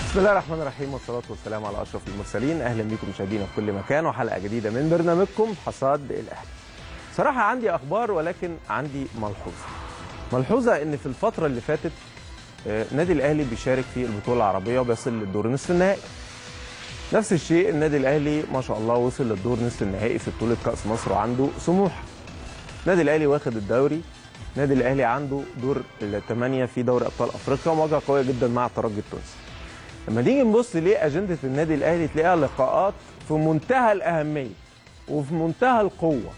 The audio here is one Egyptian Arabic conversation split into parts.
بسم الله الرحمن الرحيم والصلاة والسلام على أشرف المرسلين أهلا بكم مشاهدينا في كل مكان وحلقة جديدة من برنامجكم حصاد الأهلي صراحة عندي أخبار ولكن عندي ملحوظة ملحوظة إن في الفترة اللي فاتت آه، نادي الأهلي بيشارك في البطولة العربية وبيصل للدور نصف النهائي نفس الشيء النادي الأهلي ما شاء الله وصل للدور نصف النهائي في بطولة كأس مصر وعنده سموحة النادي الأهلي واخد الدوري النادي الأهلي عنده دور الثمانية في دوري أبطال أفريقيا مواجهة قوية جدا مع الترجي التونسي لما نيجي نبص ليه اجنده النادي الاهلي تلاقيها لقاءات في منتهى الاهميه وفي منتهى القوه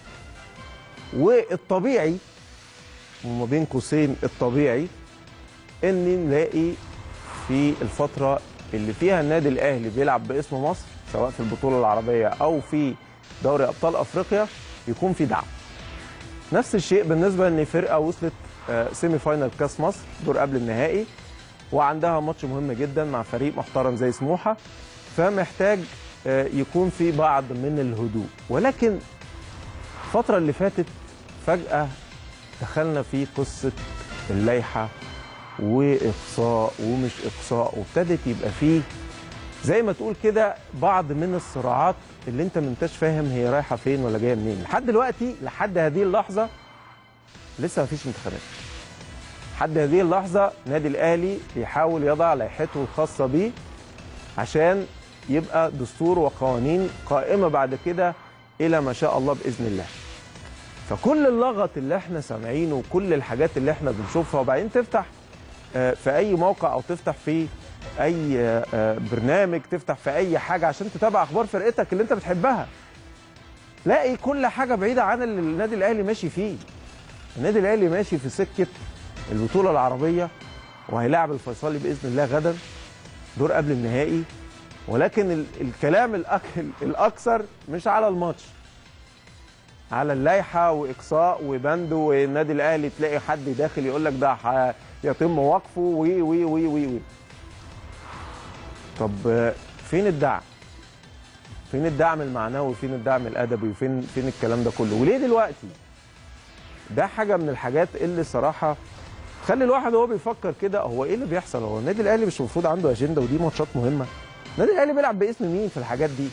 والطبيعي وما بين قوسين الطبيعي ان نلاقي في الفتره اللي فيها النادي الاهلي بيلعب باسم مصر سواء في البطوله العربيه او في دوري ابطال افريقيا يكون في دعم نفس الشيء بالنسبه ان فرقه وصلت آه، سيمي فاينال كاس مصر دور قبل النهائي وعندها ماتش مهم جدا مع فريق محترم زي سموحه فمحتاج آه، يكون في بعض من الهدوء ولكن الفتره اللي فاتت فجاه دخلنا في قصه اللائحه واقصاء ومش اقصاء وابتدت يبقى فيه زي ما تقول كده بعض من الصراعات اللي انت منتش فاهم هي رايحه فين ولا جايه منين لحد دلوقتي لحد هذه اللحظه لسه مفيش انتخابات لحد هذه اللحظة نادي الأهلي بيحاول يضع لائحته الخاصة بيه عشان يبقى دستور وقوانين قائمة بعد كده إلى ما شاء الله بإذن الله فكل اللغط اللي احنا سامعينه وكل الحاجات اللي احنا بنشوفها وبعدين تفتح آه، في أي موقع أو تفتح في أي آه، آه، برنامج تفتح في أي حاجة عشان تتابع أخبار فرقتك اللي أنت بتحبها لاقي كل حاجة بعيدة عن اللي النادي الأهلي ماشي فيه النادي الأهلي ماشي في سكة البطوله العربيه وهيلاعب الفيصلي باذن الله غدا دور قبل النهائي ولكن ال الكلام الأك الاكثر مش على الماتش على اللائحه واقصاء وبند والنادي الاهلي تلاقي حد داخل يقول لك ده ح- يتم وقفه وي وي وي وي وي طب آه، فين الدعم؟ فين الدعم المعنوي وفين الدعم الادبي وفين فين الكلام ده كله وليه دلوقتي؟ ده حاجه من الحاجات اللي صراحه خلي الواحد وهو بيفكر كده هو ايه اللي بيحصل هو النادي الاهلي مش المفروض عنده اجنده ودي ماتشات مهمه النادي الاهلي بيلعب باسم مين في الحاجات دي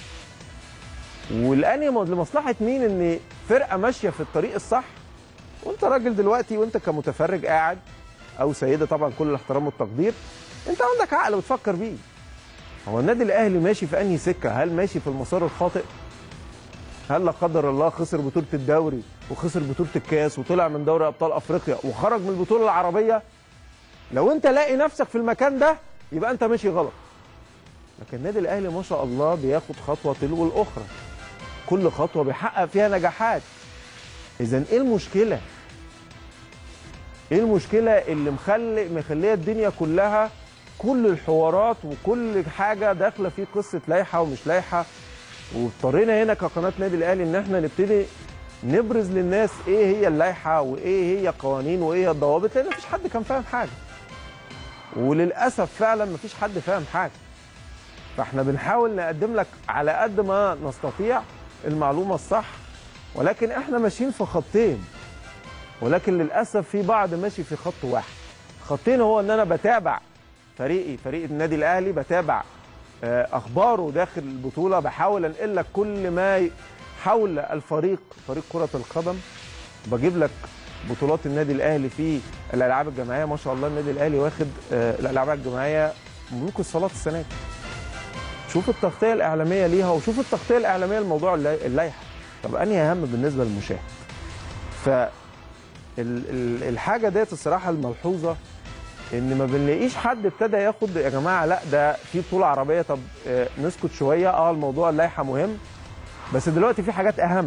والاني لمصلحه مين ان فرقه ماشيه في الطريق الصح وانت راجل دلوقتي وانت كمتفرج قاعد او سيده طبعا كل الاحترام والتقدير انت عندك عقل بتفكر بيه هو النادي الاهلي ماشي في انهي سكه هل ماشي في المسار الخاطئ هل لا قدر الله خسر بطوله الدوري وخسر بطوله الكاس وطلع من دوري ابطال افريقيا وخرج من البطوله العربيه لو انت لاقي نفسك في المكان ده يبقى انت ماشي غلط لكن النادي الاهلي ما شاء الله بياخد خطوه تلو الاخرى كل خطوه بيحقق فيها نجاحات اذا ايه المشكله ايه المشكله اللي مخلي مخليه الدنيا كلها كل الحوارات وكل حاجه داخله في قصه لائحه ومش لائحه واضطرينا هنا كقناه نادي الاهلي ان احنا نبتدي نبرز للناس ايه هي اللائحه وايه هي قوانين وايه هي الضوابط لان مفيش حد كان فاهم حاجه وللاسف فعلا مفيش حد فاهم حاجه فاحنا بنحاول نقدم لك على قد ما نستطيع المعلومه الصح ولكن احنا ماشيين في خطين ولكن للاسف في بعض ماشي في خط واحد خطين هو ان انا بتابع فريقي فريق النادي الاهلي بتابع آه، اخباره داخل البطوله بحاول انقل لك كل ما ي- حول الفريق فريق كره القدم بجيب لك بطولات النادي الاهلي في الالعاب الجماعيه ما شاء الله النادي الاهلي واخد آه، الالعاب الجماعيه ملوك الصالات السنه دي شوف التغطيه الاعلاميه ليها وشوف التغطيه الاعلاميه لموضوع اللا- اللائحه طب انهي اهم بالنسبه للمشاهد ف ال- ال- الحاجه ديت الصراحه الملحوظه ان ما بنلاقيش حد ابتدى ياخد يا جماعه لا ده في بطوله عربيه طب آه، نسكت شويه اه الموضوع اللائحه مهم بس دلوقتي في حاجات اهم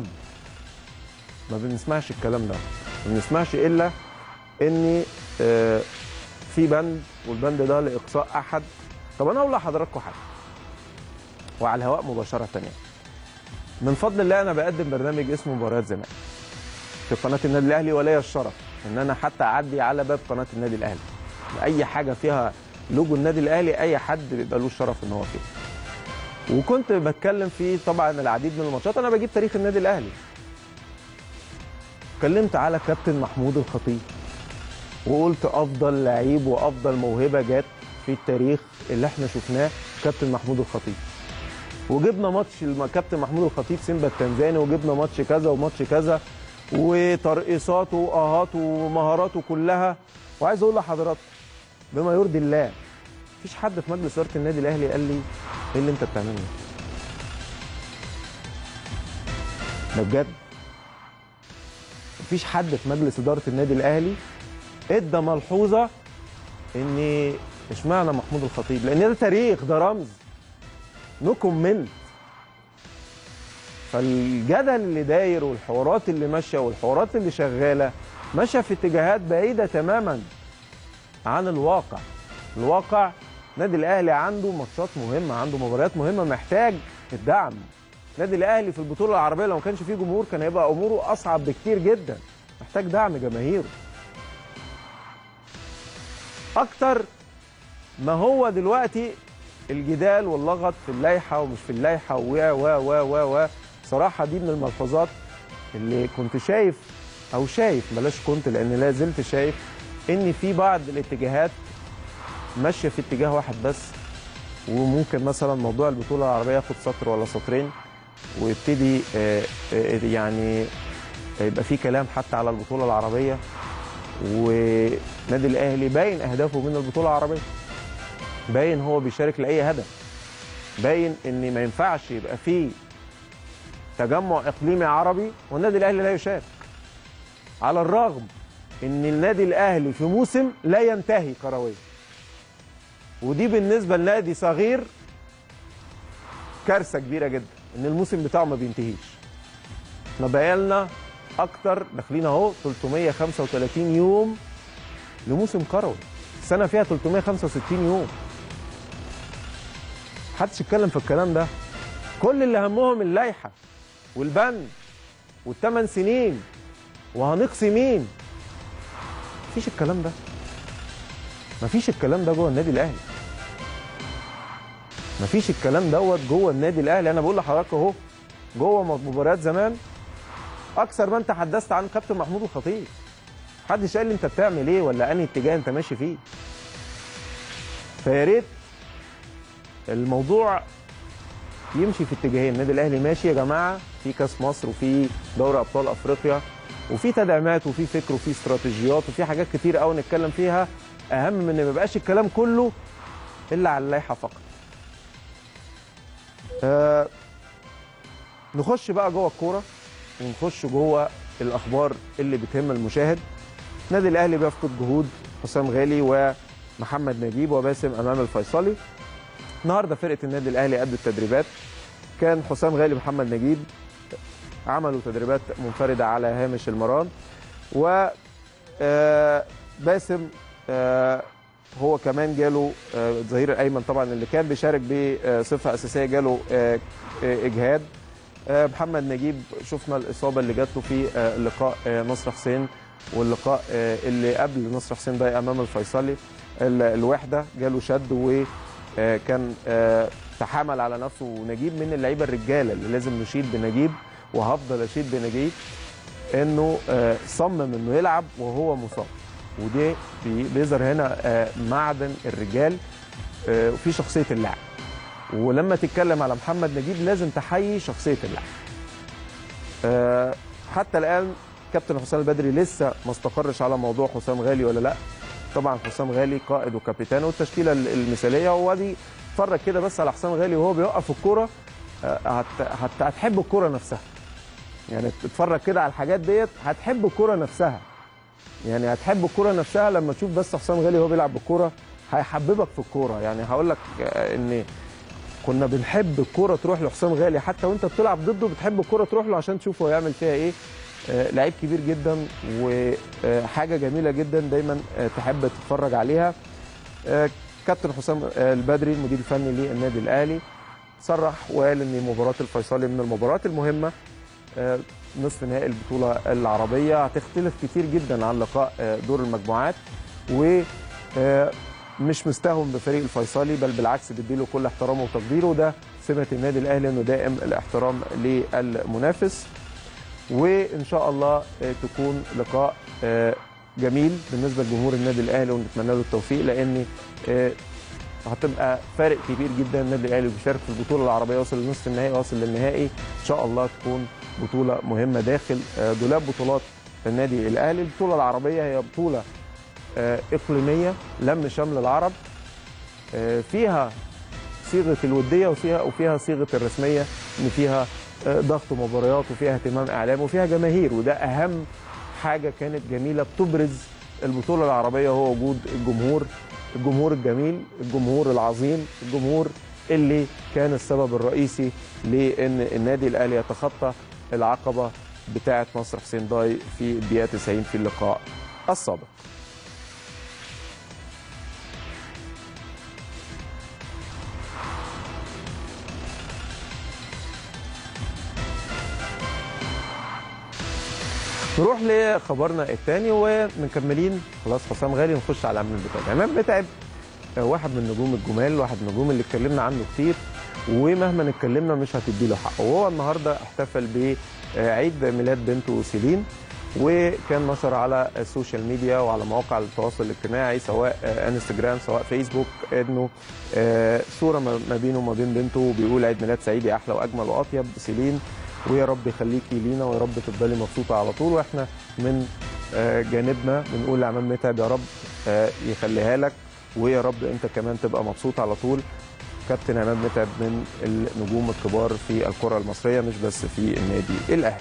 ما بنسمعش الكلام ده ما بنسمعش الا ان آه، في بند والبند ده لاقصاء احد طب انا اقول لحضراتكم حاجه وعلى الهواء مباشره يعني من فضل الله انا بقدم برنامج اسمه مباريات زمان في قناه النادي الاهلي وليا الشرف ان انا حتى اعدي على باب قناه النادي الاهلي اي حاجه فيها لوجو النادي الاهلي اي حد بيبقى له الشرف ان هو فيه وكنت بتكلم في طبعا العديد من الماتشات انا بجيب تاريخ النادي الاهلي اتكلمت على كابتن محمود الخطيب وقلت افضل لعيب وافضل موهبه جت في التاريخ اللي احنا شفناه كابتن محمود الخطيب وجبنا ماتش الم- كابتن محمود الخطيب سيمبا التنزاني وجبنا ماتش كذا وماتش كذا وترقيصاته واهاته ومهاراته كلها وعايز اقول لحضراتكم بما يرضي الله مفيش حد في مجلس اداره النادي الاهلي قال لي ايه اللي انت بتعمله ده؟ ده بجد مفيش حد في مجلس اداره النادي الاهلي ادى ملحوظه ان اشمعنى محمود الخطيب لان ده تاريخ ده رمز نو كومنت فالجدل اللي داير والحوارات اللي ماشيه والحوارات اللي شغاله ماشيه في اتجاهات بعيده تماما عن الواقع الواقع النادي الاهلي عنده ماتشات مهمه عنده مباريات مهمه محتاج الدعم النادي الاهلي في البطوله العربيه لو ما كانش فيه جمهور كان هيبقى اموره اصعب بكتير جدا محتاج دعم جماهيره اكتر ما هو دلوقتي الجدال واللغط في اللائحه ومش في اللائحه و و و و و صراحه دي من الملحوظات اللي كنت شايف او شايف بلاش كنت لان لا زلت شايف ان في بعض الاتجاهات ماشيه في اتجاه واحد بس وممكن مثلا موضوع البطوله العربيه ياخد سطر ولا سطرين ويبتدي آه، آه، يعني يبقى في كلام حتى على البطوله العربيه ونادي الاهلي باين اهدافه من البطوله العربيه باين هو بيشارك لاي هدف باين ان ما ينفعش يبقى في تجمع اقليمي عربي والنادي الاهلي لا يشارك على الرغم ان النادي الاهلي في موسم لا ينتهي كرويا ودي بالنسبه لنادي صغير كارثه كبيره جدا ان الموسم بتاعه ما بينتهيش احنا بقالنا اكتر داخلين اهو 335 يوم لموسم كروي السنه فيها 365 يوم محدش يتكلم في الكلام ده كل اللي همهم اللائحه والبند والثمان سنين وهنقصي مين مفيش الكلام ده مفيش الكلام ده جوه النادي الاهلي مفيش الكلام دوت جوه النادي الاهلي انا بقول لحضرتك اهو جوه مباريات زمان اكثر ما انت حدثت عن كابتن محمود الخطيب محدش قال لي انت بتعمل ايه ولا انهي اتجاه انت ماشي فيه فيا ريت الموضوع يمشي في اتجاهين النادي الاهلي ماشي يا جماعه في كاس مصر وفي دوري ابطال افريقيا وفي تدعيمات وفي فكر وفي استراتيجيات وفي حاجات كتير قوي نتكلم فيها اهم من ان ما يبقاش الكلام كله الا على اللائحه فقط آه نخش بقى جوه الكوره ونخش جوه الاخبار اللي بتهم المشاهد النادي الاهلي بيفقد جهود حسام غالي ومحمد نجيب وباسم امام الفيصلي النهارده فرقه النادي الاهلي ادت تدريبات كان حسام غالي ومحمد نجيب عملوا تدريبات منفرده على هامش المران و آه، باسم آه، هو كمان جاله آه، الظهير الايمن طبعا اللي كان بيشارك بصفه اساسيه جاله آه، آه، اجهاد آه، محمد نجيب شفنا الاصابه اللي جات له في آه، لقاء آه، نصر حسين واللقاء آه، اللي قبل نصر حسين ده امام الفيصلي ال- الوحده جاله شد وكان تحامل على نفسه ونجيب من اللعيبه الرجاله اللي لازم نشيد بنجيب وهفضل اشيد بنجيب انه آه، صمم انه يلعب وهو مصاب ودي بي- بيظهر هنا آه، معدن الرجال آه، وفي شخصيه اللاعب ولما تتكلم على محمد نجيب لازم تحيي شخصيه اللاعب آه، حتى الان كابتن حسام البدري لسه ما استقرش على موضوع حسام غالي ولا لا طبعا حسام غالي قائد وكابتن والتشكيله ال- المثاليه هو دي اتفرج كده بس على حسام غالي وهو بيوقف الكوره آه، هت- هت- هتحب الكوره نفسها يعني تتفرج كده على الحاجات ديت هتحب الكوره نفسها يعني هتحب الكوره نفسها لما تشوف بس حسام غالي وهو بيلعب بالكوره هيحببك في الكوره يعني هقول لك آه، ان كنا بنحب الكوره تروح لحسام غالي حتى وانت بتلعب ضده بتحب الكوره تروح له عشان تشوف هو يعمل فيها ايه آه، لعيب كبير جدا وحاجه جميله جدا دايما آه، تحب تتفرج عليها آه، كابتن حسام آه، البدري المدير الفني للنادي الاهلي صرح وقال ان مباراه الفيصلي من المباريات المهمه آه، نصف نهائي البطوله العربيه هتختلف كتير جدا عن لقاء آه، دور المجموعات و آه، مش مستهون بفريق الفيصلي بل بالعكس بيديله كل احترامه وتقديره وده سمه النادي الاهلي انه دائم الاحترام للمنافس وان شاء الله آه، تكون لقاء آه، جميل بالنسبه لجمهور النادي الاهلي ونتمنى له التوفيق لان آه، وهتبقى فارق كبير جدا النادي الاهلي بيشارك في البطوله العربيه وصل لنصف النهائي وصل للنهائي ان شاء الله تكون بطوله مهمه داخل آه، دولاب بطولات النادي الاهلي البطوله العربيه هي بطوله آه، اقليميه لم شمل العرب آه، فيها صيغه الوديه وفيها وفيها صيغه الرسميه ان فيها آه، ضغط مباريات وفيها اهتمام اعلام وفيها جماهير وده اهم حاجه كانت جميله بتبرز البطوله العربيه هو وجود الجمهور الجمهور الجميل الجمهور العظيم الجمهور اللي كان السبب الرئيسي لان النادي الاهلي يتخطى العقبه بتاعه نصر حسين داي في الدقيقه 90 في اللقاء السابق نروح لخبرنا الثاني ومكملين خلاص حسام غالي نخش على عماد متعب عماد متعب آه، واحد من نجوم الجمال واحد من النجوم اللي اتكلمنا عنه كتير ومهما اتكلمنا مش هتدي له حقه وهو النهارده احتفل بعيد ميلاد بنته سيلين وكان نشر على السوشيال ميديا وعلى مواقع التواصل الاجتماعي سواء آه، انستجرام سواء فيسبوك انه آه، صوره ما ما بينه وما بين بنته وبيقول عيد ميلاد سعيد يا احلى واجمل واطيب سيلين ويا رب يخليكي لينا ويا رب تفضلي مبسوطه على طول واحنا من آه، جانبنا بنقول لعماد متعب يا رب آه، يخليها لك ويا رب انت كمان تبقى مبسوط على طول كابتن عماد متعب من النجوم الكبار في الكره المصريه مش بس في النادي الاهلي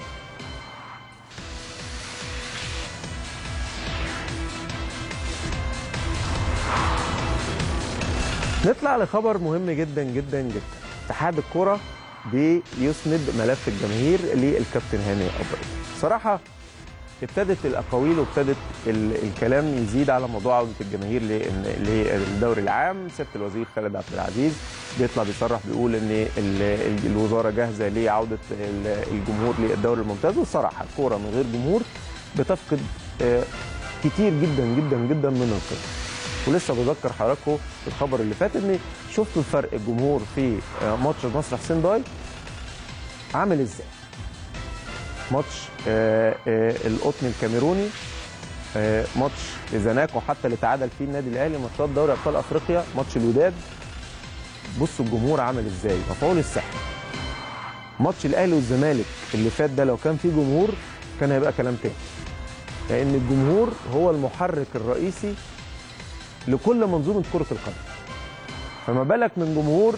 نطلع لخبر مهم جدا جدا جدا اتحاد الكره بيسند ملف الجماهير للكابتن هاني ابراهيم صراحه ابتدت الاقاويل وابتدت ال- الكلام يزيد على موضوع عوده الجماهير لإن- للدوري العام سياده الوزير خالد عبد العزيز بيطلع بيصرح بيقول ان ال- ال- الوزاره جاهزه لعوده ال- الجمهور للدوري الممتاز والصراحه الكوره من غير جمهور بتفقد آه، كتير جدا جدا جدا من القيمه ولسه بذكر حضراتكم في الخبر اللي فات ان شفتوا الفرق الجمهور في آه، ماتش نصر حسين داي عامل ازاي ماتش آه، آه، القطن الكاميروني آه، ماتش زناكو حتى اللي تعادل فيه النادي الاهلي ماتشات دوري ابطال افريقيا ماتش الوداد بصوا الجمهور عامل ازاي مفعول السحر ماتش الاهلي والزمالك اللي فات ده لو كان فيه جمهور كان هيبقى كلام تاني لان الجمهور هو المحرك الرئيسي لكل منظومه كره القدم فما بالك من جمهور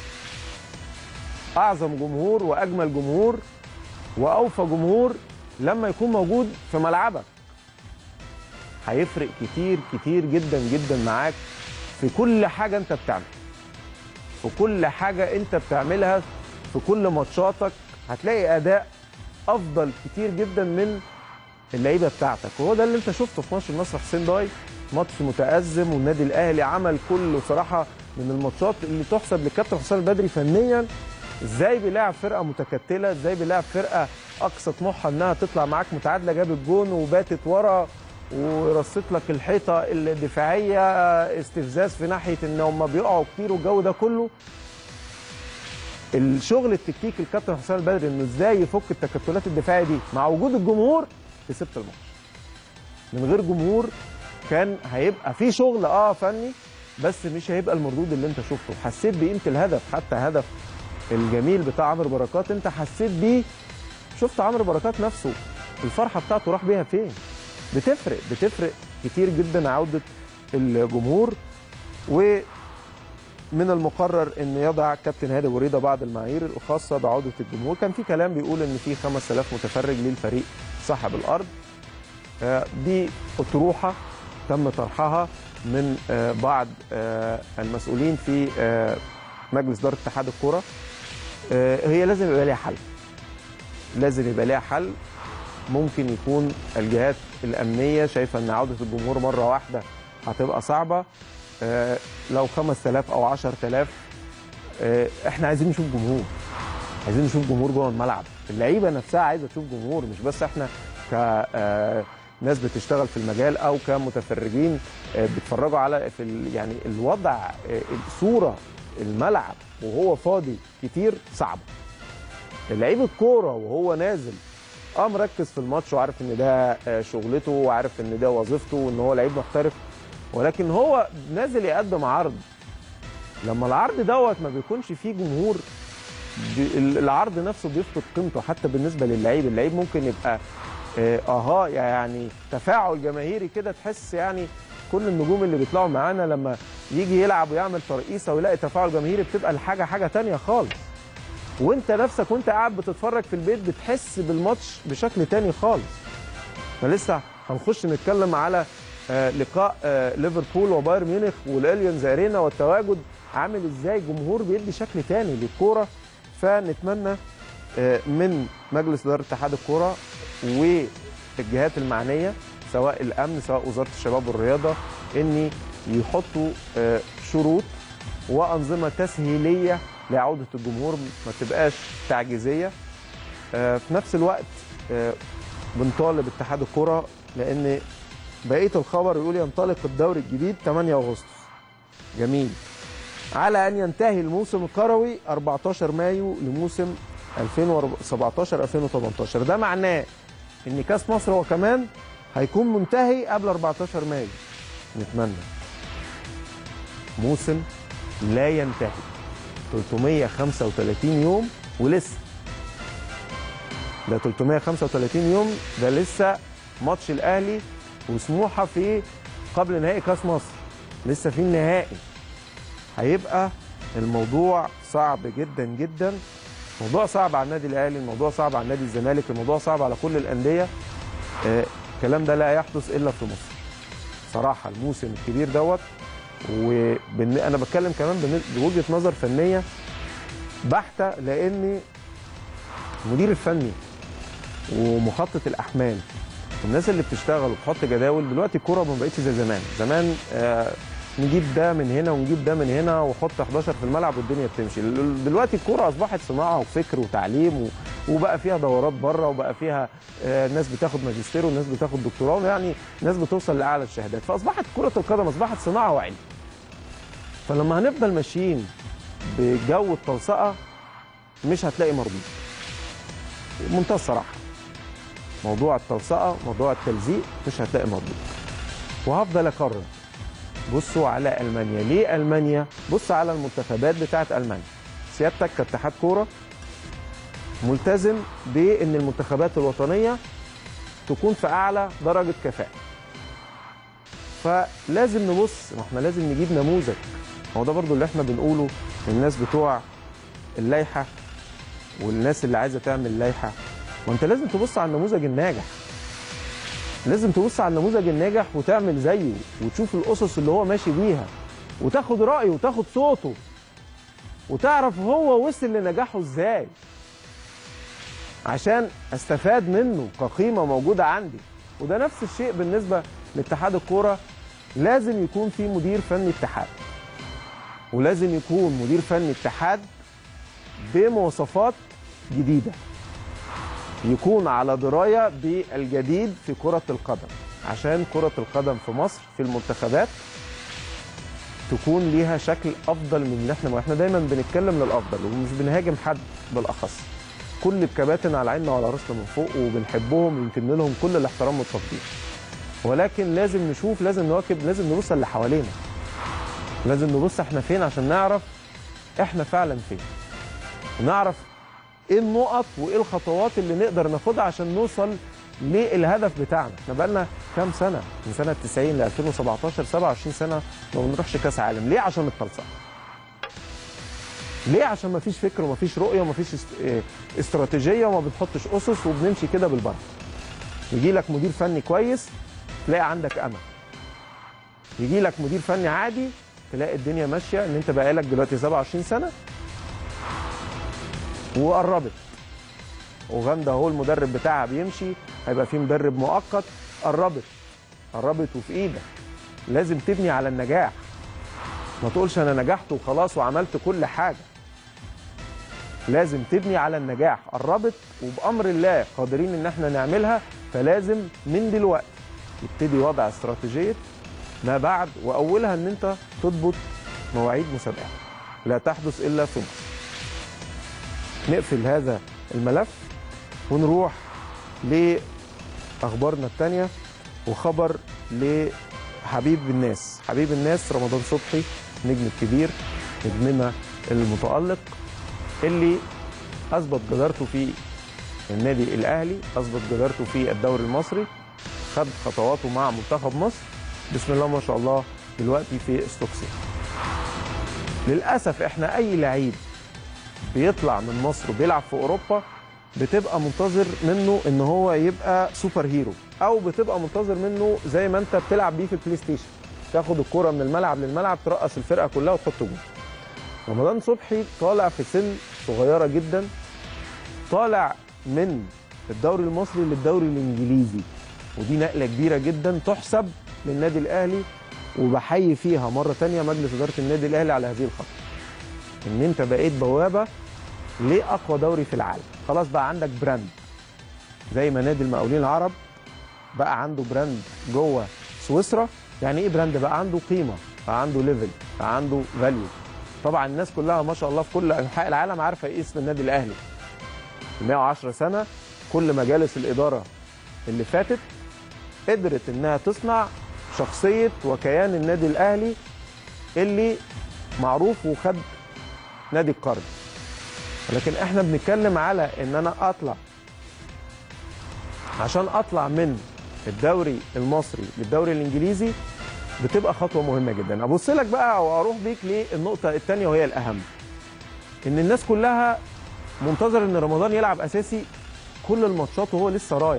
اعظم جمهور واجمل جمهور واوفى جمهور لما يكون موجود في ملعبك هيفرق كتير كتير جدا جدا معاك في كل حاجه انت بتعملها في كل حاجه انت بتعملها في كل ماتشاتك هتلاقي اداء افضل كتير جدا من اللعيبه بتاعتك وهو ده اللي انت شفته في ماتش النصر حسين داي ماتش متأزم والنادي الاهلي عمل كله صراحه من الماتشات اللي تحسب للكابتن حسام البدري فنيا ازاي بيلاعب فرقه متكتله ازاي بيلاعب فرقه اقصى طموحها انها تطلع معاك متعادله جاب الجون وباتت ورا ورصت لك الحيطه الدفاعيه استفزاز في ناحيه ان هم بيقعوا كتير والجو ده كله الشغل التكتيكي الكابتن حسام البدري انه ازاي يفك التكتلات الدفاعيه دي مع وجود الجمهور كسبت الماتش من غير جمهور كان هيبقى في شغل اه فني بس مش هيبقى المردود اللي انت شفته حسيت بقيمه الهدف حتى هدف الجميل بتاع عمرو بركات انت حسيت بيه شفت عمرو بركات نفسه الفرحه بتاعته راح بيها فين بتفرق بتفرق كتير جدا عوده الجمهور و من المقرر ان يضع كابتن هادي وريده بعض المعايير الخاصه بعوده الجمهور كان في كلام بيقول ان في 5000 متفرج للفريق صاحب الارض آه، دي اطروحه تم طرحها من آه، بعض آه، المسؤولين في آه، مجلس اداره اتحاد الكره آه، هي لازم يبقى ليها حل لازم يبقى ليها حل ممكن يكون الجهات الامنيه شايفه ان عوده الجمهور مره واحده هتبقى صعبه آه، لو 5000 او 10000 آه، احنا عايزين نشوف جمهور عايزين نشوف جمهور جوه الملعب اللعيبه نفسها عايزه تشوف جمهور مش بس احنا ك آه، ناس بتشتغل في المجال او كمتفرجين آه، بيتفرجوا على في ال- يعني الوضع آه، الصوره الملعب وهو فاضي كتير صعبه لعيب الكوره وهو نازل اه مركز في الماتش وعارف ان ده آه، شغلته وعارف ان ده وظيفته وان هو لعيب محترف ولكن هو نازل يقدم عرض لما العرض دوت ما بيكونش فيه جمهور بي- ال- العرض نفسه بيفقد قيمته حتى بالنسبه للعيب اللعيب ممكن يبقى آه، اها يعني تفاعل جماهيري كده تحس يعني كل النجوم اللي بيطلعوا معانا لما يجي يلعب ويعمل ترقيصه ويلاقي تفاعل جماهيري بتبقى الحاجه حاجه تانية خالص وانت نفسك وانت قاعد بتتفرج في البيت بتحس بالماتش بشكل تاني خالص احنا لسه هنخش نتكلم على آه، لقاء آه، ليفربول وبايرن ميونخ والاليانز ارينا والتواجد عامل ازاي جمهور بيدي شكل تاني للكوره فنتمنى آه، من مجلس اداره اتحاد الكوره والجهات المعنيه سواء الامن سواء وزاره الشباب والرياضه ان يحطوا آه، شروط وانظمه تسهيليه لعوده الجمهور ما تبقاش تعجيزيه آه، في نفس الوقت آه، بنطالب اتحاد الكره لان بقيه الخبر يقول ينطلق الدوري الجديد 8 اغسطس جميل على ان ينتهي الموسم الكروي 14 مايو لموسم 2017 2018 ده معناه ان كاس مصر هو كمان هيكون منتهي قبل 14 مايو نتمنى موسم لا ينتهي 335 يوم ولسه ده 335 يوم ده لسه ماتش الاهلي وسموحه في قبل نهائي كاس مصر لسه في النهائي هيبقى الموضوع صعب جدا جدا موضوع صعب على النادي الاهلي الموضوع صعب على نادي الزمالك الموضوع صعب على كل الانديه آه، الكلام ده لا يحدث الا في مصر صراحه الموسم الكبير دوت وانا بتكلم كمان بن- بوجهه نظر فنيه بحته لان المدير الفني ومخطط الاحمال الناس اللي بتشتغل وبتحط جداول دلوقتي الكوره ما بقتش زي زمان زمان آه نجيب ده من هنا ونجيب ده من هنا وحط 11 في الملعب والدنيا بتمشي ال- دلوقتي الكوره اصبحت صناعه وفكر وتعليم و... وبقى فيها دورات بره وبقى فيها آه ناس بتاخد ماجستير وناس بتاخد دكتوراه يعني ناس بتوصل لاعلى الشهادات فاصبحت كره القدم اصبحت صناعه وعلم فلما هنفضل ماشيين بجو التلصقه مش هتلاقي مردود بمنتهى الصراحه موضوع التلصقه موضوع التلزيق مش هتلاقي مردود وهفضل اكرر بصوا على المانيا ليه المانيا بص على المنتخبات بتاعت المانيا سيادتك كاتحاد كوره ملتزم بان المنتخبات الوطنيه تكون في اعلى درجه كفاءه فلازم نبص ما احنا لازم نجيب نموذج هو ده برضو اللي احنا بنقوله للناس بتوع اللائحه والناس اللي عايزه تعمل لائحه وانت لازم تبص على النموذج الناجح لازم تبص على النموذج الناجح وتعمل زيه وتشوف الاسس اللي هو ماشي بيها وتاخد رايه وتاخد صوته وتعرف هو وصل لنجاحه ازاي عشان استفاد منه كقيمه موجوده عندي وده نفس الشيء بالنسبه لاتحاد الكوره لازم يكون في مدير فني اتحاد ولازم يكون مدير فني اتحاد بمواصفات جديده يكون على درايه بالجديد في كره القدم عشان كره القدم في مصر في المنتخبات تكون ليها شكل افضل من اللي احنا ما احنا دايما بنتكلم للافضل ومش بنهاجم حد بالاخص كل الكباتن على عيننا وعلى راسنا من فوق وبنحبهم ويمكن لهم كل الاحترام والتقدير ولكن لازم نشوف لازم نواكب لازم نبص اللي حوالينا لازم نبص احنا فين عشان نعرف احنا فعلا فين ونعرف ايه النقط وايه الخطوات اللي نقدر ناخدها عشان نوصل للهدف بتاعنا احنا بقالنا كام سنه من سنه 90 ل 2017 27 سنه ما بنروحش كاس عالم ليه عشان التلصق ليه عشان ما فيش فكر وما فيش رؤيه وما فيش است- اه استراتيجيه وما بنحطش اسس وبنمشي كده بالبركه يجي لك مدير فني كويس تلاقي عندك امل يجي لك مدير فني عادي تلاقي الدنيا ماشيه ان انت بقالك دلوقتي 27 سنه وقربت اوغندا هو المدرب بتاعها بيمشي هيبقى في مدرب مؤقت قربت قربت وفي ايدك لازم تبني على النجاح ما تقولش انا نجحت وخلاص وعملت كل حاجه لازم تبني على النجاح قربت وبامر الله قادرين ان احنا نعملها فلازم من دلوقتي يبتدي وضع استراتيجيه ما بعد واولها ان انت تضبط مواعيد مسابقات لا تحدث الا في مصر نقفل هذا الملف ونروح لاخبارنا الثانيه وخبر لحبيب الناس حبيب الناس رمضان صبحي نجم الكبير نجمنا المتالق اللي اثبت جدارته في النادي الاهلي اثبت جدارته في الدوري المصري خد خطواته مع منتخب مصر بسم الله ما شاء الله دلوقتي في ستوكسي للاسف احنا اي لعيب بيطلع من مصر وبيلعب في اوروبا بتبقى منتظر منه ان هو يبقى سوبر هيرو او بتبقى منتظر منه زي ما انت بتلعب بيه في البلاي ستيشن تاخد الكرة من الملعب للملعب ترقص الفرقه كلها وتحط جول رمضان صبحي طالع في سن صغيره جدا طالع من الدوري المصري للدوري الانجليزي ودي نقله كبيره جدا تحسب للنادي الاهلي وبحيي فيها مره تانية مجلس اداره النادي الاهلي على هذه الخطوه ان انت بقيت بوابه لاقوى دوري في العالم خلاص بقى عندك براند زي ما نادي المقاولين العرب بقى عنده براند جوه سويسرا يعني ايه براند بقى عنده قيمه بقى عنده ليفل بقى عنده فاليو طبعا الناس كلها ما شاء الله في كل انحاء العالم عارفه ايه اسم النادي الاهلي 110 سنه كل مجالس الاداره اللي فاتت قدرت انها تصنع شخصيه وكيان النادي الاهلي اللي معروف وخد نادي القرن لكن احنا بنتكلم على ان انا اطلع عشان اطلع من الدوري المصري للدوري الانجليزي بتبقى خطوه مهمه جدا ابص لك بقى واروح بيك للنقطه الثانيه وهي الاهم ان الناس كلها منتظر ان رمضان يلعب اساسي كل الماتشات وهو لسه رايح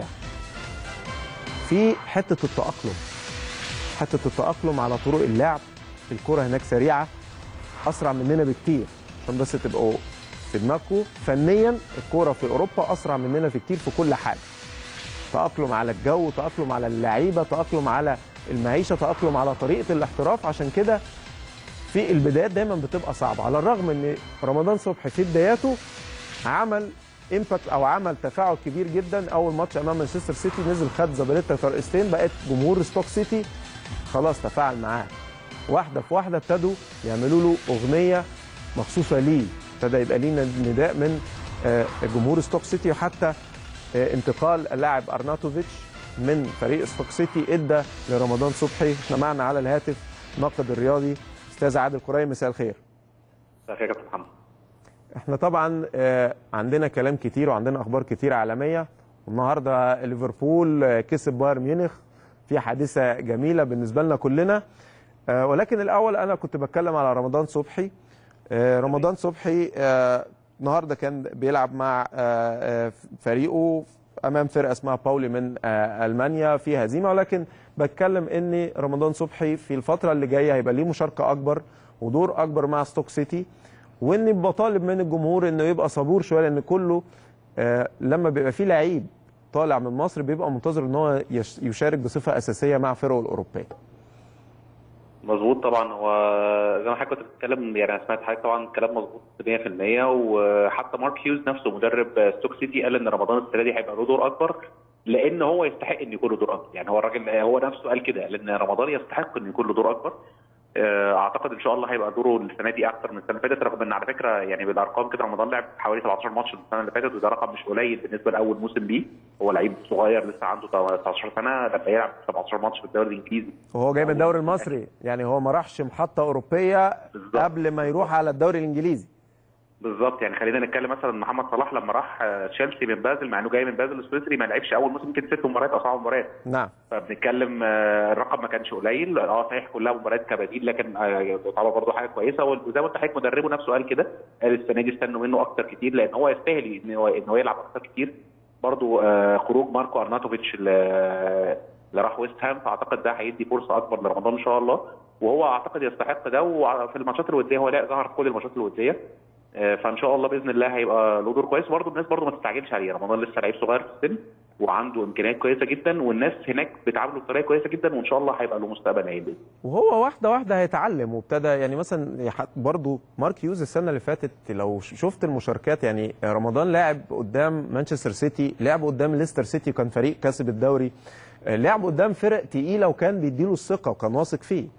في حته التاقلم حته التاقلم على طرق اللعب الكره هناك سريعه اسرع مننا بكتير عشان بس تبقوا في دماغكم فنيا الكوره في اوروبا اسرع مننا في كتير في كل حاجه تاقلم على الجو تاقلم على اللعيبه تاقلم على المعيشه تاقلم على طريقه الاحتراف عشان كده في البدايات دايما بتبقى صعبه على الرغم ان رمضان صبحي في بداياته عمل امباكت او عمل تفاعل كبير جدا اول ماتش امام مانشستر سيتي نزل خد زباليتا ترقصتين بقت جمهور ستوك سيتي خلاص تفاعل معاه واحده في واحده ابتدوا يعملوا له اغنيه مخصوصه ليه ابتدى يبقى لينا نداء من جمهور ستوك سيتي وحتى انتقال اللاعب ارناتوفيتش من فريق ستوك سيتي ادى لرمضان صبحي احنا معنا على الهاتف ناقد الرياضي استاذ عادل كريم مساء الخير مساء الخير يا كابتن محمد احنا طبعا عندنا كلام كتير وعندنا اخبار كتير عالميه النهارده ليفربول كسب بايرن ميونخ في حادثه جميله بالنسبه لنا كلنا ولكن الاول انا كنت بتكلم على رمضان صبحي رمضان صبحي النهارده كان بيلعب مع فريقه امام فرقه اسمها باولي من المانيا في هزيمه ولكن بتكلم ان رمضان صبحي في الفتره اللي جايه هيبقى ليه مشاركه اكبر ودور اكبر مع ستوك سيتي واني بطالب من الجمهور انه يبقى صبور شويه لان كله لما بيبقى فيه لعيب طالع من مصر بيبقى منتظر ان هو يشارك بصفه اساسيه مع فرقه الاوروبيه. مظبوط طبعا هو زي ما حضرتك كنت بتتكلم يعني انا سمعت حضرتك طبعا كلام مظبوط 100% وحتى مارك هيوز نفسه مدرب ستوك سيتي قال ان رمضان السنه دي هيبقى له دور اكبر لان هو يستحق ان يكون له دور اكبر يعني هو الراجل هو نفسه قال كده لان رمضان يستحق ان يكون له دور اكبر اعتقد ان شاء الله هيبقى دوره السنه دي اكتر من السنه اللي فاتت رغم ان على فكره يعني بالارقام كده رمضان لعب حوالي 17 ماتش السنه اللي فاتت وده رقم مش قليل بالنسبه لاول موسم ليه هو لعيب صغير لسه عنده 19 سنه لما يلعب 17 ماتش في الدوري الانجليزي وهو جاي من الدوري المصري يعني هو ما راحش محطه اوروبيه بالزبط. قبل ما يروح على الدوري الانجليزي بالظبط يعني خلينا نتكلم مثلا محمد صلاح لما راح تشيلسي من بازل مع انه جاي من بازل السويسري ما لعبش اول موسم يمكن ست مباريات او سبع مباريات نعم فبنتكلم الرقم ما كانش قليل اه صحيح كلها مباريات كبديل لكن طبعا برضه حاجه كويسه وزي ما انت حضرتك مدربه نفسه قال كده قال السنه دي استنوا منه اكتر كتير لان هو يستاهل ان هو ان هو يلعب اكتر كتير برضه خروج ماركو ارناتوفيتش اللي راح ويست هام فاعتقد ده هيدي فرصه اكبر لرمضان ان شاء الله وهو اعتقد يستحق ده وفي الماتشات الوديه هو لا ظهر في كل الماتشات الوديه فان شاء الله باذن الله هيبقى له دور كويس برضه الناس برضه ما تستعجلش عليه رمضان لسه لعيب صغير في السن وعنده امكانيات كويسه جدا والناس هناك بتعامله بطريقه كويسه جدا وان شاء الله هيبقى له مستقبل هايل وهو واحده واحده هيتعلم وابتدى يعني مثلا برضه مارك يوز السنه اللي فاتت لو شفت المشاركات يعني رمضان لعب قدام مانشستر سيتي لعب قدام ليستر سيتي كان فريق كسب الدوري لعب قدام فرق تقيله وكان بيديله الثقه وكان واثق فيه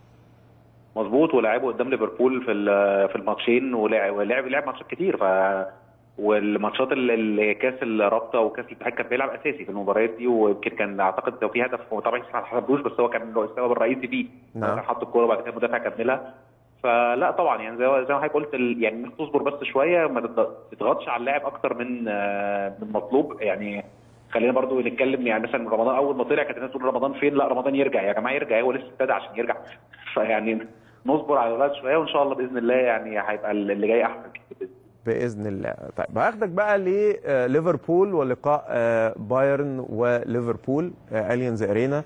مظبوط ولعبوا قدام ليفربول في في الماتشين ولعب لعب لعب ماتشات كتير ف والماتشات اللي كاس الرابطه وكاس الاتحاد كان بيلعب اساسي في المباريات دي ويمكن كان اعتقد لو في هدف هو طبعا ما حسبوش بس هو كان السبب الرئيسي فيه نعم حط الكوره وبعد كده المدافع كملها فلا طبعا يعني زي زي ما حضرتك قلت ال- يعني انك تصبر بس شويه ما تض- تضغطش على اللاعب اكتر من آه، من مطلوب يعني خلينا برضو نتكلم يعني مثلا رمضان اول ما طلع كانت الناس تقول رمضان فين لا رمضان يرجع يا جماعه يرجع هو لسه ابتدى عشان يرجع فيعني نصبر على الولاد شويه وان شاء الله باذن الله يعني هيبقى اللي جاي احسن كتير باذن الله طيب هاخدك بقى لليفربول ولقاء آه، بايرن وليفربول آه، اليانز ارينا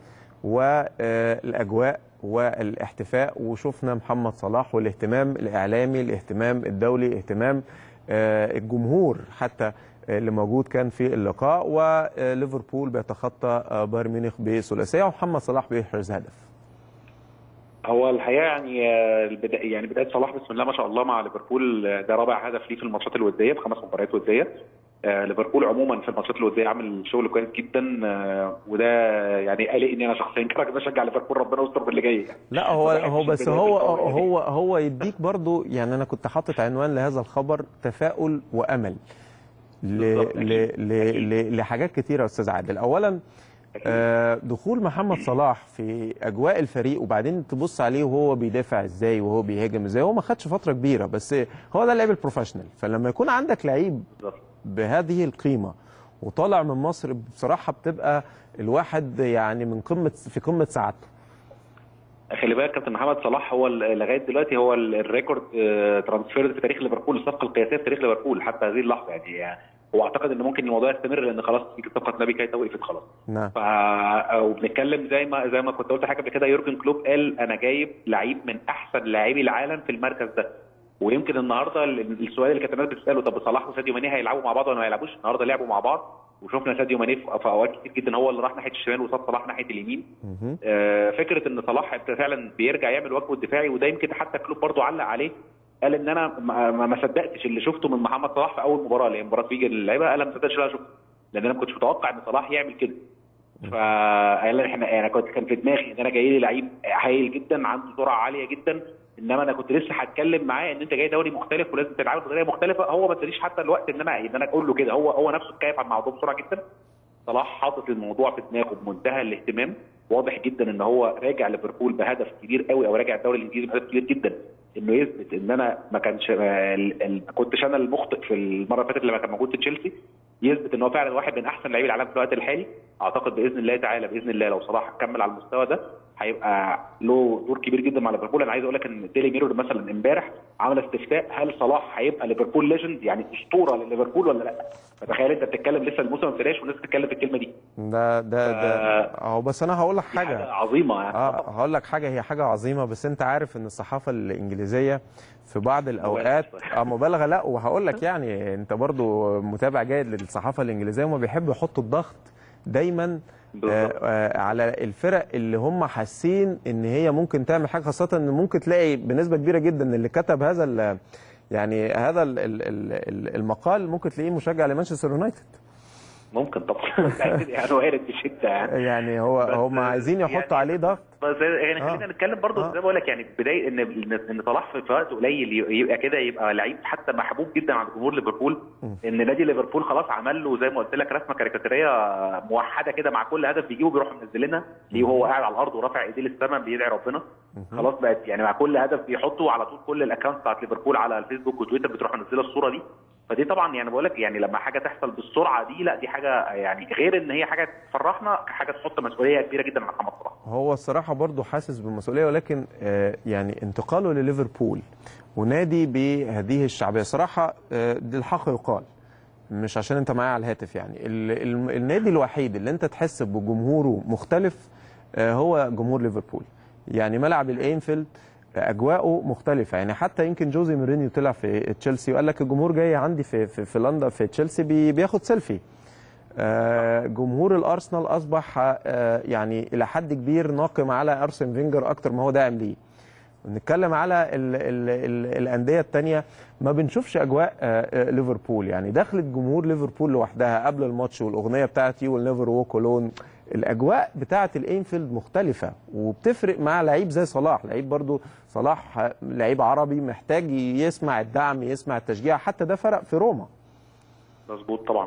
والاجواء والاحتفاء وشفنا محمد صلاح والاهتمام الاعلامي الاهتمام الدولي اهتمام آه، الجمهور حتى اللي موجود كان في اللقاء وليفربول بيتخطى آه، بايرن ميونخ بثلاثيه ومحمد صلاح بيحرز هدف هو الحقيقه يعني آه، البدا... يعني بدايه صلاح بسم الله ما شاء الله مع ليفربول آه، ده رابع هدف ليه في الماتشات الوديه في خمس مباريات وديه آه، ليفربول عموما في الماتشات الوديه عامل شغل كويس جدا آه، وده يعني قلقني انا شخصيا كراجل بشجع ليفربول ربنا يستر باللي جاي يعني. لا هو ما بحبش هو بس بداية هو الدورة يعني. هو هو يديك برضو يعني انا كنت حاطط عنوان لهذا الخبر تفاؤل وامل ل بالظبط، ل أكيد. ل أكيد. ل لحاجات كتيره يا استاذ عادل اولا آه، دخول محمد صلاح في اجواء الفريق وبعدين تبص عليه وهو بيدافع ازاي وهو بيهاجم ازاي هو ما خدش فتره كبيره بس هو ده اللعيب البروفيشنال فلما يكون عندك لعيب بالظبط. بهذه القيمه وطالع من مصر بصراحه بتبقى الواحد يعني من قمه في قمه سعادته خلي بالك كابتن محمد صلاح هو ال- لغايه دلوقتي هو ال- الريكورد آه، ترانسفير في تاريخ ليفربول الصفقه القياسيه في تاريخ ليفربول حتى هذه اللحظه يعني, يعني هو اعتقد ان ممكن الموضوع يستمر لان خلاص في صفقه نبي كايتا وقفت خلاص نعم ف وبنتكلم زي ما زي ما كنت قلت حاجه قبل كده يورجن كلوب قال انا جايب لعيب من احسن لاعبي العالم في المركز ده ويمكن النهارده ال- السؤال اللي كانت الناس بتساله طب صلاح وساديو ماني هيلعبوا مع بعض ولا ما هيلعبوش النهارده لعبوا مع بعض وشفنا ساديو ماني في في اوقات كتير جدا هو اللي راح ناحيه الشمال وصاب صلاح ناحيه اليمين مهم. آه، فكره ان صلاح فعلا بيرجع يعمل واجبه الدفاعي وده يمكن حتى كلوب برضو علق عليه قال ان انا ما, ما ما صدقتش اللي شفته من محمد صلاح في اول مباراه اللي هي مباراه فيجا اللعيبه قال أنا ما صدقتش اللي انا شفته لان انا ما كنتش متوقع ان صلاح يعمل كده فقال احنا انا كنت كان في دماغي ان انا جاي لي لعيب هايل جدا عنده سرعه عاليه جدا انما انا كنت لسه هتكلم معاه ان انت جاي دوري مختلف ولازم تلعب بطريقه مختلفه هو ما ادانيش حتى الوقت ان انا ان انا اقول له كده هو هو نفسه اتكيف على الموضوع بسرعه جدا صلاح حاطط الموضوع في دماغه بمنتهى الاهتمام واضح جدا ان هو راجع ليفربول بهدف كبير قوي او راجع الدوري الانجليزي بهدف كبير جدا انه يثبت ان انا ما كانش ال- ال- ما كنتش انا المخطئ في المره اللي فاتت لما كان موجود في تشيلسي يثبت ان هو فعلا واحد من احسن لاعبي العالم في الوقت الحالي اعتقد باذن الله تعالى باذن الله لو صلاح كمل على المستوى ده هيبقى له دور كبير جدا مع ليفربول انا عايز اقول لك ان ديلي ميرور مثلا امبارح عمل استفتاء هل صلاح هيبقى ليفربول ليجند يعني اسطوره لليفربول ولا لا فتخيل انت بتتكلم لسه الموسم ما ابتداش والناس بتتكلم في الكلمه دي ده ده ده اهو بس انا هقول لك دي حاجه حاجه عظيمه يعني اه هقول لك حاجه هي حاجه عظيمه بس انت عارف ان الصحافه الانجليزيه في بعض الاوقات اه مبالغه لا وهقول لك يعني انت برضو متابع جيد للصحافه الانجليزيه وما بيحبوا يحطوا الضغط دايما آه بالظبط. آه على الفرق اللي هم حاسين ان هي ممكن تعمل حاجه خاصه ان ممكن تلاقي بنسبه كبيره جدا اللي كتب هذا ال- يعني هذا ال- ال- ال- المقال ممكن تلاقيه مشجع لمانشستر يونايتد ممكن طبعا يعني وارد بشده يعني يعني هو بس هم عايزين يحطوا يعني- عليه ضغط بس يعني آه. خلينا نتكلم برضو آه. زي ما بقول لك يعني بدايه ان ان إن صلاح في وقت قليل يبقى كده يبقى لعيب حتى محبوب جدا عند جمهور ليفربول ان نادي ليفربول خلاص عمل له زي ما قلت لك رسمه كاريكاتيريه موحده كده مع كل هدف بيجيبه بيروحوا منزلينها ليه وهو قاعد على الارض ورافع ايديه للسماء بيدعي ربنا خلاص بقت يعني مع كل هدف بيحطه على طول كل الاكونت بتاعت ليفربول على الفيسبوك وتويتر بتروح منزله الصوره دي فدي طبعا يعني بقول لك يعني لما حاجه تحصل بالسرعه دي لا دي حاجه يعني غير ان هي حاجه تفرحنا حاجه تحط مسؤوليه كبيره جدا على محمد صلاح هو الصراحة برضه حاسس بالمسؤولية ولكن آه، يعني انتقاله لليفربول ونادي بهذه الشعبية صراحة آه، دي الحق يقال مش عشان انت معايا على الهاتف يعني ال- ال- النادي الوحيد اللي انت تحس بجمهوره مختلف آه، هو جمهور ليفربول يعني ملعب الانفيلد اجواءه مختلفه يعني حتى يمكن جوزي مورينيو طلع في تشيلسي وقال لك الجمهور جاي عندي في في, في لندن في تشيلسي بي- بياخد سيلفي آه، جمهور الارسنال اصبح آه، يعني الى حد كبير ناقم على ارسن فينجر اكتر ما هو داعم ليه نتكلم على ال ال ال الانديه الثانيه ما بنشوفش اجواء آه، آه، ليفربول يعني دخلت جمهور ليفربول لوحدها قبل الماتش والاغنيه بتاعت يو نيفر ووك الون الاجواء بتاعت الانفيلد مختلفه وبتفرق مع لعيب زي صلاح لعيب برضو صلاح آه، لعيب عربي محتاج يسمع الدعم يسمع التشجيع حتى ده فرق في روما مظبوط طبعا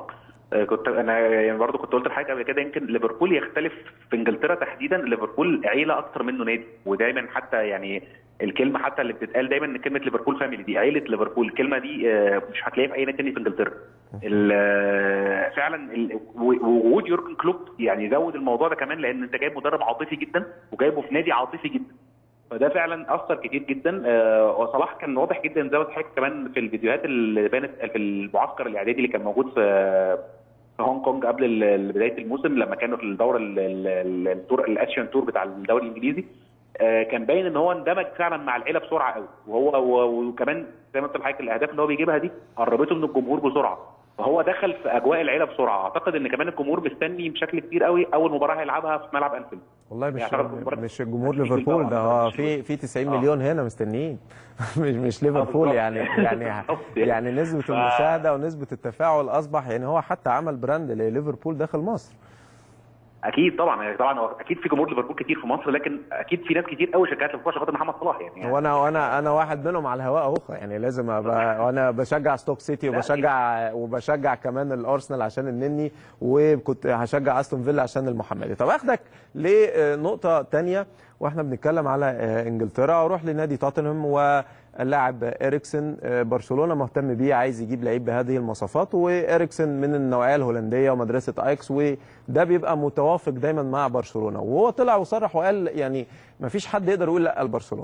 آه، كنت انا يعني برضه كنت قلت لحضرتك قبل كده يمكن ليفربول يختلف في انجلترا تحديدا ليفربول عيله اكتر منه نادي ودايما حتى يعني الكلمه حتى اللي بتتقال دايما ان كلمه ليفربول فاميلي دي عيله ليفربول الكلمه دي آه، مش هتلاقيها في اي نادي تاني في انجلترا ال- آه، فعلا ال- و- ووجود يورجن كلوب يعني زود الموضوع ده كمان لان انت جايب مدرب عاطفي جدا وجايبه في نادي عاطفي جدا فده فعلا اثر كتير جدا آه، وصلاح كان واضح جدا زي ما قلت لحضرتك كمان في الفيديوهات اللي بانت في المعسكر الاعدادي اللي كان موجود في في هونج كونج قبل ال- ال- بدايه الموسم لما كانوا في الدوره ال- ال- ال- التور الاسيان تور بتاع الدوري الانجليزي آه، كان باين ان هو اندمج فعلا مع العيله بسرعه قوي وهو و- وكمان زي ما قلت لحضرتك الاهداف اللي هو بيجيبها دي قربته من الجمهور بسرعه فهو دخل في اجواء العيله بسرعه اعتقد ان كمان الجمهور مستني بشكل كبير قوي اول مباراه هيلعبها في ملعب انفيلد والله مش يعتبر جمهور- مش الجمهور مش ليفربول ده طبعاً، هو مش في في 90 آه. مليون هنا مستنيين مش مش ليفربول بالظبط. يعني يعني بالظبط يعني. يعني نسبه ف- المشاهده ونسبه التفاعل اصبح يعني هو حتى عمل براند لليفربول داخل مصر اكيد طبعا يعني طبعا هو اكيد في جمهور ليفربول كتير في مصر لكن اكيد في ناس كتير قوي شجعت ليفربول عشان خاطر محمد صلاح يعني وانا وانا انا واحد منهم على الهواء اهو يعني لازم ابقى وانا بشجع ستوك سيتي لا، وبشجع وبشجع كمان الارسنال عشان النني وكنت هشجع استون فيلا عشان المحمدي طب اخدك لنقطه تانية واحنا بنتكلم على انجلترا اروح لنادي توتنهام واللاعب اريكسن برشلونه مهتم بيه عايز يجيب لعيب بهذه المواصفات واريكسن من النوعيه الهولنديه ومدرسه ايكس وده بيبقى متوافق دايما مع برشلونه وهو طلع وصرح وقال يعني ما فيش حد يقدر يقول لا لبرشلونه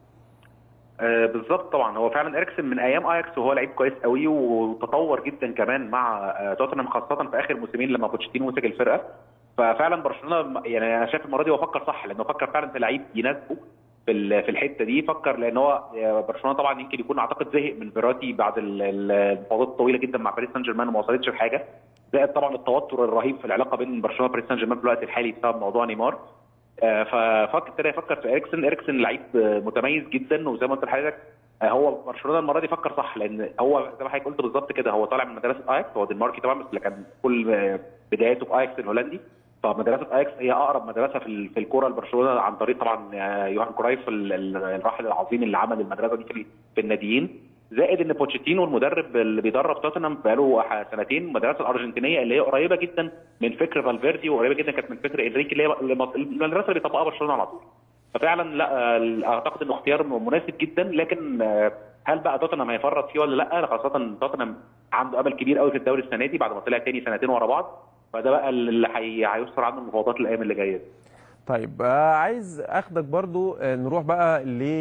آه بالظبط طبعا هو فعلا اريكسن من ايام اياكس وهو لعيب كويس قوي وتطور جدا كمان مع آه توتنهام خاصه في اخر موسمين لما بوتشيتينو مسك الفرقه ففعلا برشلونه يعني انا شايف المره دي هو فكر صح لانه فكر فعلا في لعيب يناسبه في ال- في الحته دي فكر لان هو آه، برشلونه طبعا يمكن يكون اعتقد زهق من فيراتي بعد ال- ال- المفاوضات الطويله جدا مع باريس سان جيرمان وما وصلتش لحاجه زائد طبعا التوتر الرهيب في العلاقه بين برشلونه وباريس سان جيرمان في الوقت الحالي بسبب موضوع نيمار آه، ففكر ابتدى يفكر في اريكسن اريكسن لعيب آه، متميز جدا وزي ما قلت لحضرتك آه، هو برشلونه المره دي فكر صح لان هو زي ما حضرتك قلت بالظبط كده هو طالع من مدرسه اياكس هو دنماركي طبعا بس اللي كان كل آه، بداياته في اياكس الهولندي فمدرسه اياكس هي اقرب مدرسه في ال- في الكوره لبرشلونه عن طريق طبعا آه، يوهان كرايف ال- ال- الراحل العظيم اللي عمل المدرسه دي في في الناديين زائد ان بوتشيتينو المدرب اللي بيدرب توتنهام بقاله ح- سنتين المدرسه الارجنتينيه اللي هي قريبه جدا من فكر فالفيردي وقريبه جدا كانت من فكر انريكي اللي هي الم- المدرسه اللي بيطبقها برشلونه على طول ففعلا لا آه، اعتقد انه اختيار مناسب جدا لكن آه، هل بقى توتنهام هيفرط فيه ولا لا خاصه توتنهام عنده امل كبير قوي في الدوري السنه دي بعد ما طلع تاني سنتين ورا بعض فده بقى اللي هي- هيسر عنه المفاوضات الايام اللي جايه دي. طيب آه، عايز اخدك برضو آه، نروح بقى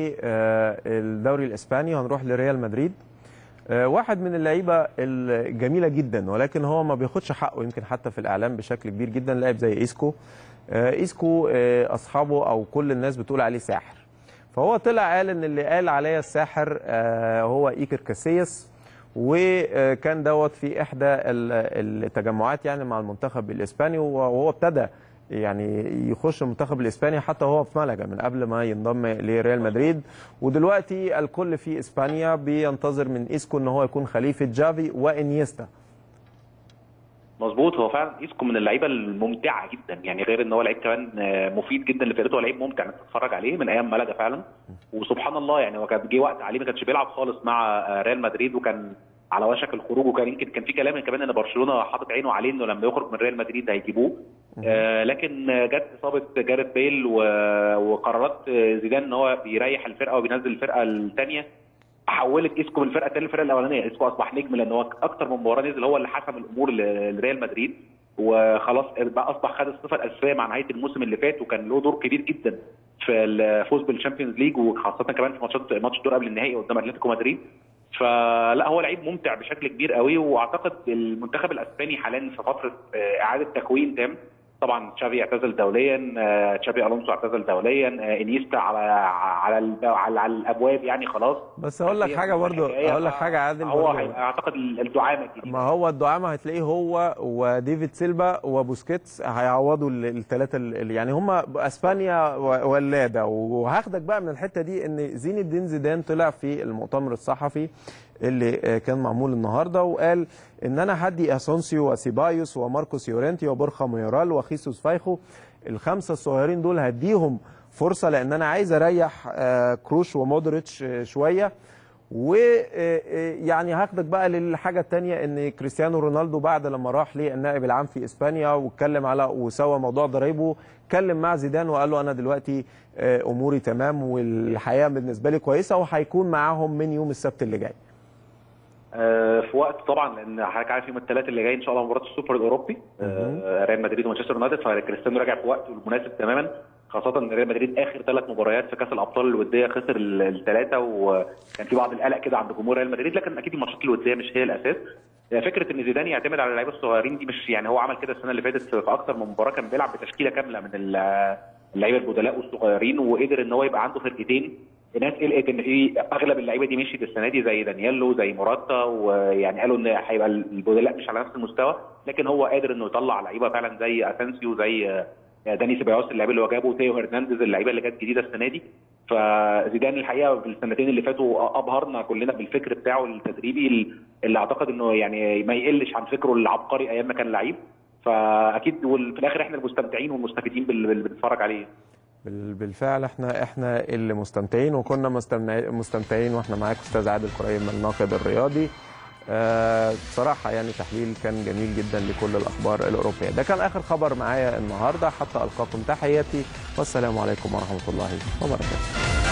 للدوري الاسباني وهنروح لريال مدريد آه، واحد من اللعيبه الجميله جدا ولكن هو ما بياخدش حقه يمكن حتى في الاعلام بشكل كبير جدا لاعب زي ايسكو آه، ايسكو آه، اصحابه او كل الناس بتقول عليه ساحر فهو طلع قال ان اللي قال عليا الساحر آه، هو ايكر كاسياس وكان دوت في احدى ال- التجمعات يعني مع المنتخب الاسباني وهو ابتدى يعني يخش المنتخب الاسباني حتى هو في ملقا من قبل ما ينضم لريال مدريد ودلوقتي الكل في اسبانيا بينتظر من ايسكو ان هو يكون خليفه جافي وانيستا مظبوط هو فعلا ايسكو من اللعيبه الممتعه جدا يعني غير ان هو لعيب كمان آه، مفيد جدا لفرقته هو لعيب ممتع انك تتفرج عليه من ايام ملقا فعلا وسبحان الله يعني هو كان جه وقت عليه ما كانش بيلعب خالص مع آه، ريال مدريد وكان على وشك الخروج وكان يمكن كان في كلام كمان ان برشلونه حاطط عينه عليه انه لما يخرج من ريال مدريد هيجيبوه آه لكن آه، جت اصابه جاريث بيل و- وقرارات آه، زيدان ان هو بيريح الفرقه وبينزل الفرقه الثانيه حولت ايسكو من الفرقه الثانيه للفرقه الاولانيه ايسكو اصبح نجم لان هو اكتر من مباراه نزل هو اللي حسم الامور ل- لريال مدريد وخلاص بقى اصبح خد الصفه الاساسيه مع نهايه الموسم اللي فات وكان له دور كبير جدا في الفوز بالشامبيونز ليج وخاصه كمان في ماتشات ماتش الدور قبل النهائي قدام اتلتيكو مدريد فلا هو لعيب ممتع بشكل كبير قوي واعتقد المنتخب الاسباني حاليا في فتره آه، اعاده تكوين تام طبعا تشافي اعتزل دوليا آه، تشافي الونسو اعتزل دوليا آه، انيستا على على ال- على, على الابواب يعني خلاص بس اقول لك حاجه برضو اقول لك حاجه عادل هو برضو. هيبقى اعتقد الدعامه الجديده ما هو الدعامه هتلاقيه هو وديفيد سيلفا وبوسكيتس هيعوضوا الثلاثه يعني هم اسبانيا و- ولاده وهاخدك بقى من الحته دي ان زين الدين زيدان طلع في المؤتمر الصحفي اللي آه، كان معمول النهارده وقال ان انا هدي اسونسيو وسيبايوس وماركوس يورنتي وبورخا ميورال وخيسوس فايخو الخمسه الصغيرين دول هديهم فرصه لان انا عايز اريح آه، كروش ومودريتش آه، شويه ويعني هاخدك بقى للحاجه الثانيه ان كريستيانو رونالدو بعد لما راح للنائب العام في اسبانيا واتكلم على وسوى موضوع ضرايبه اتكلم مع زيدان وقال له انا دلوقتي آه، اموري تمام والحياه بالنسبه لي كويسه وهيكون معاهم من يوم السبت اللي جاي آه، في وقت طبعا لان حضرتك عارف يوم الثلاث اللي جاي ان شاء الله مباراه السوبر الاوروبي آه، ريال مدريد ومانشستر يونايتد فكريستيانو راجع في وقته المناسب تماما خاصة ان ريال مدريد اخر ثلاث مباريات في كاس الابطال الودية خسر الثلاثة وكان في بعض القلق كده عند جمهور ريال مدريد لكن اكيد الماتشات الودية مش هي الاساس فكرة ان زيدان يعتمد على اللعيبة الصغيرين دي مش يعني هو عمل كده السنة اللي فاتت في اكثر من مباراة كان بيلعب بتشكيلة كاملة من ال- اللعيبة البدلاء والصغيرين وقدر ان هو يبقى عنده فرقتين الناس قلقت ان في اغلب اللعيبه دي مشيت السنه دي زي دانييلو زي موراتا ويعني قالوا ان هيبقى البدلاء مش على نفس المستوى لكن هو قادر انه يطلع لعيبه فعلا زي اسانسيو زي داني سيبايوس اللعيب اللي هو جابه تيو هرنانديز اللعيبه اللي كانت جديده السنه دي فزيدان الحقيقه في السنتين اللي فاتوا ابهرنا كلنا بالفكر بتاعه التدريبي اللي اعتقد انه يعني ما يقلش عن فكره العبقري ايام ما كان لعيب فاكيد وفي الاخر احنا المستمتعين والمستفيدين باللي بنتفرج عليه بال- بالفعل احنا احنا اللي مستمتعين وكنا مستمع- مستمتعين واحنا معاك استاذ عادل كريم الناقد الرياضي آه، بصراحة يعني تحليل كان جميل جدا لكل الأخبار الأوروبية ده كان آخر خبر معايا النهاردة حتى ألقاكم تحياتي والسلام عليكم ورحمة الله وبركاته